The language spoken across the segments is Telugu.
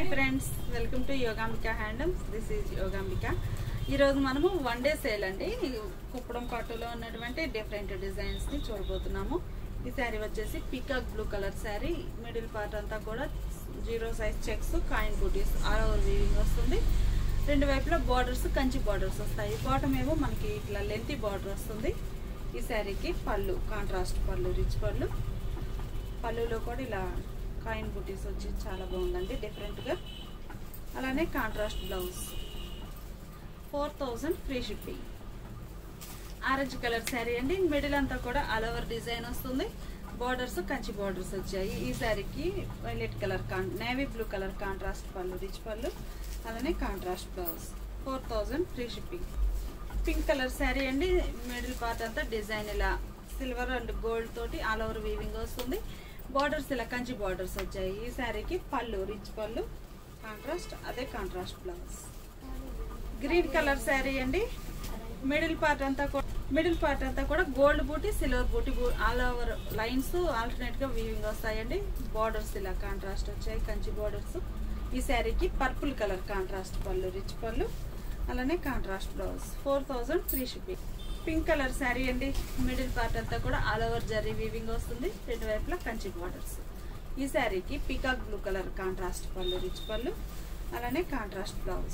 hi friends welcome to Yogambika handlooms this is Yogambika ఈరోజు మనము వన్ డే సేల్ అండి కుప్పడం పట్టులో ఉన్నటువంటి డిఫరెంట్ డిజైన్స్ ని చూడబోతున్నాము ఈ శారీ వచ్చేసి peacock blue colour sari middle part అంతా కూడా జీరో సైజ్ చెక్స్ కాయిన్ బూటీస్ ఆల్ ఓవర్ వీవింగ్ వస్తుంది రెండు వైపులా బార్డర్స్ కంచి బార్డర్స్ వస్తాయి బాటమ్ ఏమో మనకి ఇట్లా లెంతీ బార్డర్ వస్తుంది ఈ శారీకి పళ్ళు కాంట్రాస్ట్ పళ్ళు రిచ్ పళ్ళు పళ్ళులో కూడా ఇలా కాయిన్ బుటీస్ వచ్చి చాలా బాగుందండి డిఫరెంట్గా అలానే contrast blouse four thousand free shipping orange colour sari అండి మిడిల్ అంతా కూడా ఆల్ ఓవర్ డిజైన్ వస్తుంది బార్డర్స్ కంచి బార్డర్స్ వచ్చాయి ఈ శారీకి వైలెట్ కలర్ కాన్ నేవీ బ్లూ కలర్ కాంట్రాస్ట్ పళ్ళు రిచ్ పళ్ళు అలానే contrast blouse four thousand free shipping pink colour sari అండి మిడిల్ పార్ట్ అంతా డిజైన్ ఇలా సిల్వర్ అండ్ గోల్డ్ తోటి ఆల్ ఓవర్ వీవింగ్ వస్తుంది బార్డర్స్ ఇలా కంచి బార్డర్స్ వచ్చాయి ఈ శారీకి పళ్ళు రిచ్ పళ్ళు కాంట్రాస్ట్ అదే contrast blouse green colour sari అండి మిడిల్ పార్ట్ అంతా కూడా మిడిల్ పార్ట్ అంతా కూడా gold butti silver butti all over lines alternate గా వీవింగ్ వస్తాయండి బార్డర్స్ ఇలా కాంట్రాస్ట్ వచ్చాయి కంచి బార్డర్స్ ఈ శారీకి పర్పుల్ కలర్ కాంట్రాస్ట్ పళ్ళు రిచ్ పళ్ళు అలానే contrast blouse four thousand free shipping pink colour sari అండి మిడిల్ పార్ట్ అంతా కూడా ఆల్ ఓవర్ జరీ వీవింగ్ వస్తుంది రెండు వైపులా కంచి బార్డర్స్ ఈ శారీకి పీకాక్ బ్లూ కలర్ కాంట్రాస్ట్ పళ్ళు రిచ్ పళ్ళు అలానే contrast blouse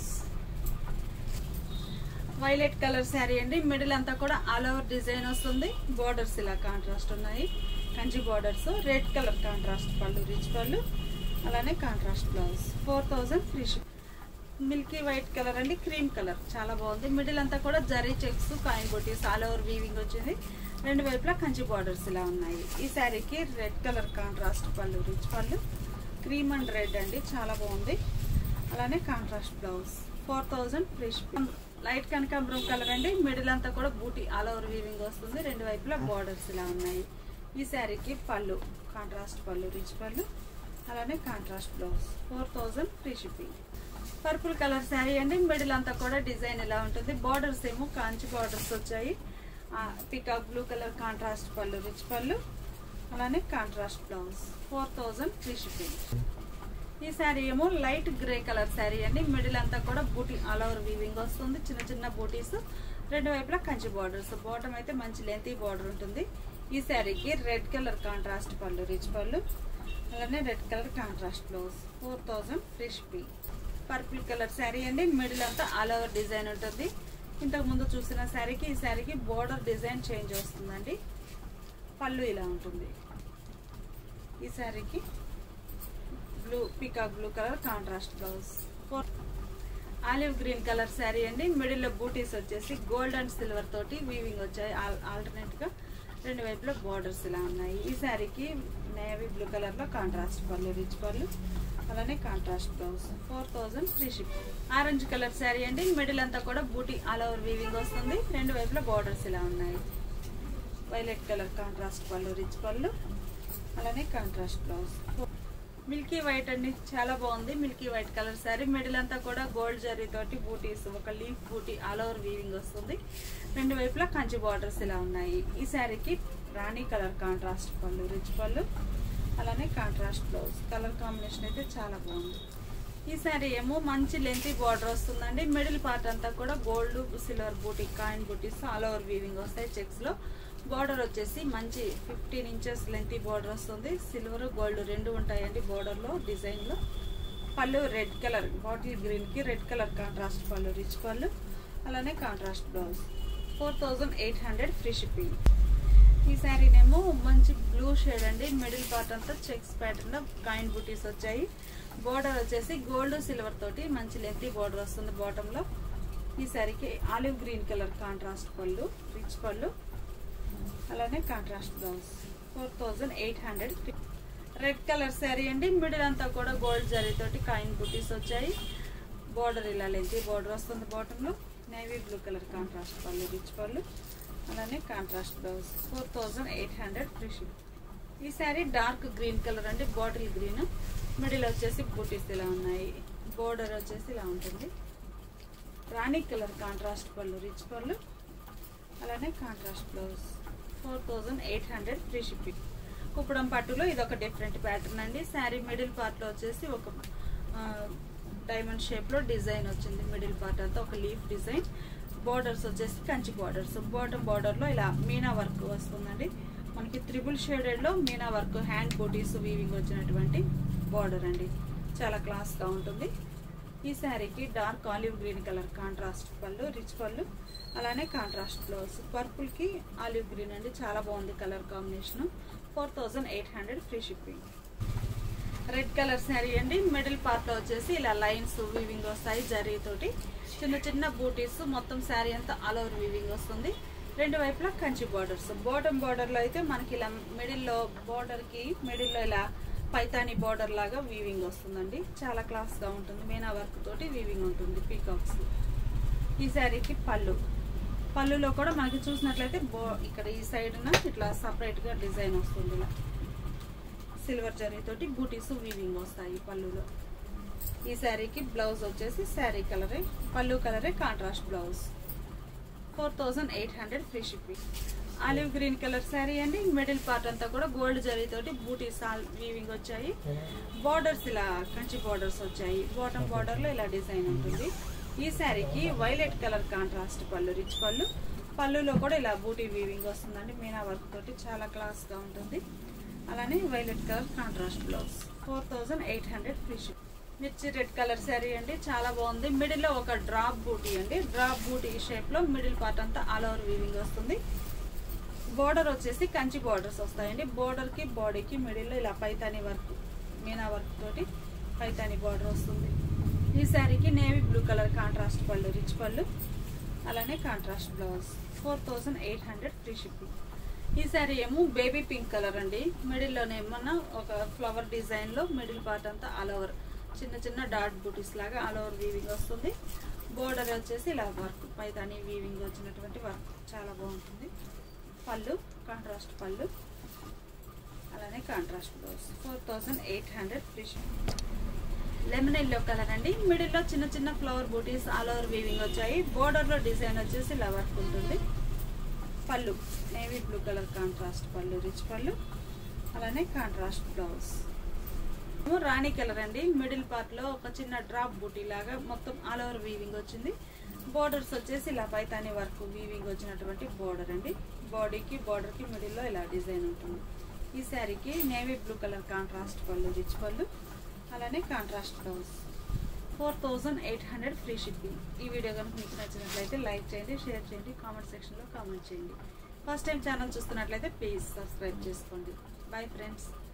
violet colour sari అండి మిడిల్ అంతా కూడా ఆల్ ఓవర్ డిజైన్ వస్తుంది బార్డర్స్ ఇలా కాంట్రాస్ట్ ఉన్నాయి Kanchi borders red colour contrast పళ్ళు రిచ్ పళ్ళు అలానే contrast blouse four thousand free ship milky white colour అండి క్రీమ్ కలర్ చాలా బాగుంది మిడిల్ అంతా కూడా జరీ చెక్స్ కాయిన్ బొటీస్ ఆల్ ఓవర్ వీవింగ్ వచ్చింది రెండు వైపులా కంచి బార్డర్స్ ఇలా ఉన్నాయి ఈ శారీకి రెడ్ కలర్ కాంట్రాస్ట్ పళ్ళు రిచ్ పళ్ళు క్రీమ్ అండ్ రెడ్ అండి చాలా బాగుంది అలానే contrast blouse four thousand free shipping light కనకాంబరం కలర్ అండి మిడిల్ అంతా కూడా బూటీ ఆల్ ఓవర్ వీవింగ్ వస్తుంది రెండు వైపులా బార్డర్స్ ఇలా ఉన్నాయి ఈ శారీకి పళ్ళు కాంట్రాస్ట్ పళ్ళు రిచ్ పళ్ళు అలానే contrast blouse four thousand free shipping purple colour sari అండి మిడిల్ అంతా కూడా డిజైన్ ఇలా ఉంటుంది బార్డర్స్ ఏమో కాంచి బార్డర్స్ వచ్చాయి పికాక్ బ్లూ కలర్ కాంట్రాస్ట్ పళ్ళు రిచ్ పళ్ళు అలానే contrast blouse four thousand free shipping ఈ శారీ ఏమో లైట్ గ్రే కలర్ శారీ అండి మిడిల్ అంతా కూడా బూటీ ఆల్ ఓవర్ వీవింగ్ వస్తుంది చిన్న చిన్న బూటీస్ రెండు వైపులా కంచి బార్డర్స్ బాటమ్ అయితే మంచి లెంతీ బార్డర్ ఉంటుంది ఈ శారీకి రెడ్ కలర్ కాంట్రాస్ట్ పళ్ళు రిచ్ పళ్ళు అలానే red colour contrast blouse four thousand free shipping purple colour sari అండి మిడిల్ అంతా ఆల్ ఓవర్ డిజైన్ ఉంటుంది ఇంతకు ముందు చూసిన శారీకి ఈ శారీకి బోర్డర్ డిజైన్ చేంజ్ వస్తుందండి పళ్ళు ఇలా ఉంటుంది ఈ శారీకి blue peacock blue colour contrast blouse olive green colour sari అండి మిడిల్లో బూటీస్ వచ్చేసి గోల్డ్ అండ్ సిల్వర్ తోటి వీవింగ్ వచ్చాయి ఆల్టర్నేట్ గా రెండు వైపులో బార్డర్స్ ఇలా ఉన్నాయి ఈ శారీకి నేవీ బ్లూ కలర్ లో కాంట్రాస్ట్ పళ్ళు రిచ్ పళ్ళు అలానే contrast blouse four thousand free ship orange colour sari అండి మిడిల్ అంతా కూడా బూటీ ఆల్ ఓవర్ వీవింగ్ వస్తుంది రెండు వైపులా బార్డర్స్ ఇలా ఉన్నాయి వైలెట్ కలర్ కాంట్రాస్ట్ పళ్ళు రిచ్ పళ్ళు అలానే కాంట్రాస్ట్ బ్లౌజ్ మిల్కీ వైట్ అండి చాలా బాగుంది milky white colour sari middle అంతా కూడా గోల్డ్ జరీ తోటి బూటీస్ ఒక లీఫ్ బూటీ ఆల్ ఓవర్ వీవింగ్ వస్తుంది రెండు వైపులా కంచి బార్డర్స్ ఇలా ఉన్నాయి ఈ శారీకి రాణి కలర్ కాంట్రాస్ట్ పళ్ళు రిచ్ పళ్ళు అలానే కాంట్రాస్ట్ బ్లౌజ్ కలర్ కాంబినేషన్ అయితే చాలా బాగుంది ఈ శారీ ఏమో మంచి లెంతీ బార్డర్ వస్తుందండి మిడిల్ పార్ట్ అంతా కూడా గోల్డ్ సిల్వర్ బూటీ కాయిన్ బూటీస్ ఆల్ ఓవర్ వీవింగ్ వస్తాయి చెక్స్ లో బార్డర్ వచ్చేసి మంచి ఫిఫ్టీన్ ఇంచెస్ లెంతీ బార్డర్ వస్తుంది సిల్వర్ గోల్డ్ రెండు ఉంటాయండి బార్డర్ లో డిజైన్ లో పళ్ళు రెడ్ కలర్ బాటిల్ గ్రీన్ కి రెడ్ కలర్ కాంట్రాస్ట్ పళ్ళు రిచ్ పళ్ళు అలానే contrast blouse four thousand eight hundred free shipping ఈ శారీనేమో మంచి బ్లూ షేడ్ అండి మిడిల్ పార్ట్ అంతా చెక్స్ ప్యాటర్న్ లో కాయిన్ బూటీస్ వచ్చాయి బోర్డర్ వచ్చేసి గోల్డ్ సిల్వర్ తోటి మంచి లెంతీ బోర్డర్ వస్తుంది బాటమ్ లో ఈ శారీకి ఆలివ్ గ్రీన్ కలర్ కాంట్రాస్ట్ పళ్ళు రిచ్ పళ్ళు అలానే contrast blouse four thousand eight hundred red colour sari అండి మిడిల్ అంతా కూడా గోల్డ్ జరీ తోటి కాయిన్ బూటీస్ వచ్చాయి బోర్డర్ ఇలా లెంతీ బోర్డర్ వస్తుంది బాటమ్ లో నేవీ బ్లూ కలర్ కాంట్రాస్ట్ పళ్ళు రిచ్ పళ్ళు అలానే contrast blouse four thousand eight hundred free ship ఈ శారీ డార్క్ గ్రీన్ కలర్ అండి బాటిల్ గ్రీన్ మిడిల్ వచ్చేసి బూటీస్ ఇలా ఉన్నాయి బోర్డర్ వచ్చేసి ఇలా ఉంటుంది రాణి కలర్ కాంట్రాస్ట్ పళ్ళు రిచ్ పళ్ళు అలానే contrast blouse four thousand eight hundred free shipping Kuppadam పట్టులో ఇది ఒక డిఫరెంట్ ప్యాటర్న్ అండి శారీ మిడిల్ పార్ట్లో వచ్చేసి ఒక ఆ, డైమండ్ షేప్లో డిజైన్ వచ్చింది మిడిల్ పార్ట్ అంతా ఒక లీఫ్ డిజైన్ బార్డర్స్ వచ్చేసి కంచి బార్డర్స్ బాటమ్ బార్డర్లో ఇలా మీనా వర్క్ వస్తుందండి మనకి త్రిబుల్ షేడెడ్లో మీనా వర్క్ హ్యాండ్ బూటీస్ వీవింగ్ వచ్చినటువంటి బార్డర్ అండి చాలా క్లాస్గా ఉంటుంది ఈ శారీకి dark olive green colour contrast పళ్ళు రిచ్ పళ్ళు అలానే కాంట్రాస్ట్ బ్లౌజ్ పర్పుల్కి ఆలివ్ గ్రీన్ అండి చాలా బాగుంది colour combination four thousand eight hundred free shipping red colour sari అండి మిడిల్ పార్ట్లో వచ్చేసి ఇలా లైన్స్ వీవింగ్ వస్తాయి జరీతోటి చిన్న చిన్న బూటీస్ మొత్తం శారీ అంతా ఆల్ ఓవర్ వీవింగ్ వస్తుంది రెండు వైపులా కంచి బార్డర్స్ బాటమ్ బార్డర్లో అయితే మనకి ఇలా మిడిల్లో బార్డర్కి మిడిల్లో ఇలా పైతాని బార్డర్ లాగా వీవింగ్ వస్తుందండి చాలా క్లాస్గా ఉంటుంది మీనా వర్క్ తోటి వీవింగ్ ఉంటుంది పీకాక్స్ ఈ శారీకి పళ్ళు పళ్ళులో కూడా మనకి చూసినట్లయితే బో ఇక్కడ ఈ సైడ్న ఇట్లా సపరేట్గా డిజైన్ వస్తుంది ఇలా సిల్వర్ జరీతోటి బూటీస్ వీవింగ్ వస్తాయి పళ్ళులో ఈ శారీకి బ్లౌజ్ వచ్చేసి శారీ కలరే పళ్ళు కలరే contrast blouse four thousand eight hundred free shipping olive green colour sari అండి మిడిల్ పార్ట్ అంతా కూడా గోల్డ్ జరీతోటి బూటీస్ వీవింగ్ వచ్చాయి బార్డర్స్ ఇలా కంచి బార్డర్స్ వచ్చాయి బాటమ్ బార్డర్లో ఇలా డిజైన్ ఉంటుంది ఈ శారీకి వైలెట్ కలర్ కాంట్రాస్ట్ పళ్ళు రిచ్ పళ్ళు పళ్ళులో కూడా ఇలా బూటీ వీవింగ్ వస్తుందండి మీనా వర్క్ తోటి చాలా క్లాస్గా ఉంటుంది అలానే violet colour contrast blouse four thousand eight hundred free ship మిర్చి రెడ్ కలర్ శారీ అండి చాలా బాగుంది మిడిల్లో ఒక డ్రాప్ బూటీ అండి డ్రాప్ బూటీ షేప్లో మిడిల్ పార్ట్ అంతా ఆల్ ఓవర్ వీవింగ్ వస్తుంది బోర్డర్ వచ్చేసి కంచి బోర్డర్స్ వస్తాయండి బోర్డర్కి బాడీకి మిడిల్లో ఇలా పైతాని వర్క్ మీనా వర్క్ తోటి పైతాని బార్డర్ వస్తుంది ఈ శారీకి నేవీ బ్లూ కలర్ కాంట్రాస్ట్ పళ్ళు రిచ్ పళ్ళు అలానే contrast blouse four thousand eight hundred free shipping ఈ శారీ ఏమో బేబీ పింక్ కలర్ అండి మిడిల్లోనే ఏమన్నా ఒక ఫ్లవర్ డిజైన్లో మిడిల్ పార్ట్ అంతా ఆల్ ఓవర్ చిన్న చిన్న డాట్ బూటీస్ లాగా ఆల్ ఓవర్ వీవింగ్ వస్తుంది బోర్డర్ వచ్చేసి ఇలా వర్క్ పైతాని వీవింగ్ వచ్చినటువంటి వర్క్ చాలా బాగుంటుంది పళ్ళు కాంట్రాస్ట్ పళ్ళు అలానే contrast blouse four thousand eight hundred free lemon yellow colour అండి మిడిల్లో చిన్న చిన్న ఫ్లవర్ బూటీస్ ఆల్ ఓవర్ వీవింగ్ వచ్చాయి బోర్డర్లో డిజైన్ వచ్చేసి ఇలా వర్క్ ఉంటుంది పళ్ళు నేవీ బ్లూ కలర్ కాంట్రాస్ట్ పళ్ళు రిచ్ పళ్ళు అలానే కాంట్రాస్ట్ బ్లౌజ్ రాణి కలర్ అండి మిడిల్ పార్ట్ లో ఒక చిన్న డ్రాప్ బూటీ లాగా మొత్తం ఆల్ ఓవర్ వీవింగ్ వచ్చింది బోర్డర్స్ వచ్చేసి ఇలా పైతాని వర్క్ వీవింగ్ వచ్చినటువంటి బోర్డర్ అండి బాడీకి బార్డర్కి మిడిల్లో ఇలా డిజైన్ ఉంటుంది ఈ శారీకి నేవీ బ్లూ కలర్ కాంట్రాస్ట్ పళ్ళు రిచ్ పళ్ళు అలానే contrast blouse four thousand eight hundred free shipping ఈ వీడియో కనుక మీకు నచ్చినట్లయితే లైక్ చేయండి షేర్ చేయండి కామెంట్ సెక్షన్లో కామెంట్ చేయండి ఫస్ట్ టైం ఛానల్ చూస్తున్నట్లయితే ప్లీజ్ సబ్స్క్రైబ్ చేసుకోండి బాయ్ ఫ్రెండ్స్